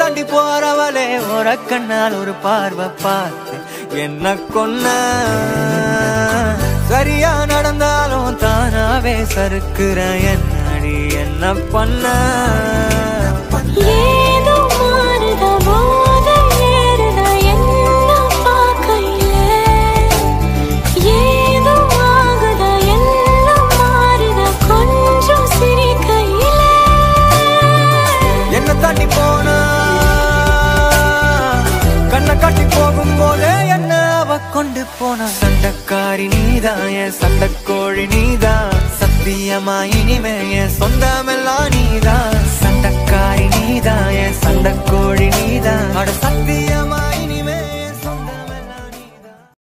தாண்டி போறவளே ஒரு கண்ணால் ஒரு பார்வை பார்த்து என்ன கொன்ன சரியா நடந்தாலும் தானாவே சறுக்குற என்னடி என்ன பண்ண ஏதோ மாறுத போதை ஏறுத என்ன பார்க்கையில ஏதோ ஆகுத எல்லாம் மாறுத கொஞ்சம் சிரிக்கையில என்ன தாண்டி போனா கண்ணை காட்டி போகும்போதே என்ன அவ கொண்டு போனா சண்டைக்காரி நீதான் என் சண்டைக்கோழி நீதான் சத்தியமா இனிமே என் சொந்தமெல்லாம் நீதான் சண்டைக்காரி நீதான் என் சண்டைக்கோழி நீதான் அட சத்திய